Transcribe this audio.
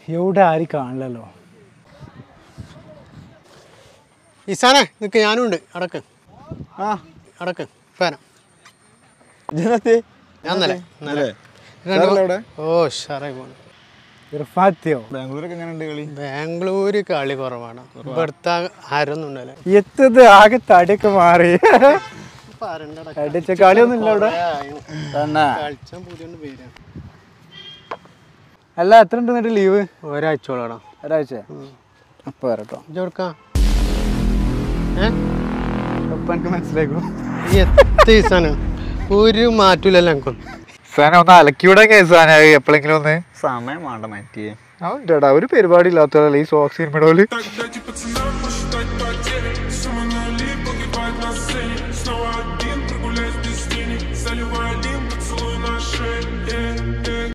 എവിടെ ആരും കാണില്ലല്ലോ ഇസാനെ നിൽക്ക് ഞാനും ഉണ്ട് അടക്ക് ആ അടക്ക് പേരാ ഇതിനകത്ത് ഞാൻ ഇന്നലെ ഇന്നലെ സാറല്ലേ അവിടെ? ഓ ഉഷാറായി പോണു ഇർഫാത്തിയോ ബാംഗ്ലൂരൊക്കെ എങ്ങനെയുണ്ട് കളി ബാംഗ്ലൂര് കളി കുറവാണ് ഇവിടുത്തെ ആരൊന്നും ഉണ്ടല്ലേ എത്തത് ആകെ തടിയൊക്കെ മാറി അടിച്ച കളിയൊന്നും ഇല്ല ഇവിടെ തന്നെ കളിച്ചാൻ പുതിയ പേരാണ് അല്ല എത്ര ഉണ്ട് എന്നിട്ട് ലീവ് ഒരാഴ്ചയോളാടാ ഒരാഴ്ച അപ്പൊ വരട്ടോ ഇജോടുക്കാ ഏ അപ്പൊ എനിക്ക് മനസ്സിലാക്കും ഈ എത്ര ഈസാണ് ഒരു മാറ്റൂലല്ലോ എനിക്കൊന്നും സാന ഒന്ന് അലക്കിവിടെ കേസാന എപ്പോഴെങ്കിലും ഒന്ന് സമയം വേണ്ട മാറ്റിയേ അവൻ്റെടാ ഒരു പരിപാടി ഇല്ലാത്തതല്ലേ ഈ സോക്സ് സിനിമയുടെ Так, дайте пацанам, посчитать потери Сумма нули, погибает на сцене Снова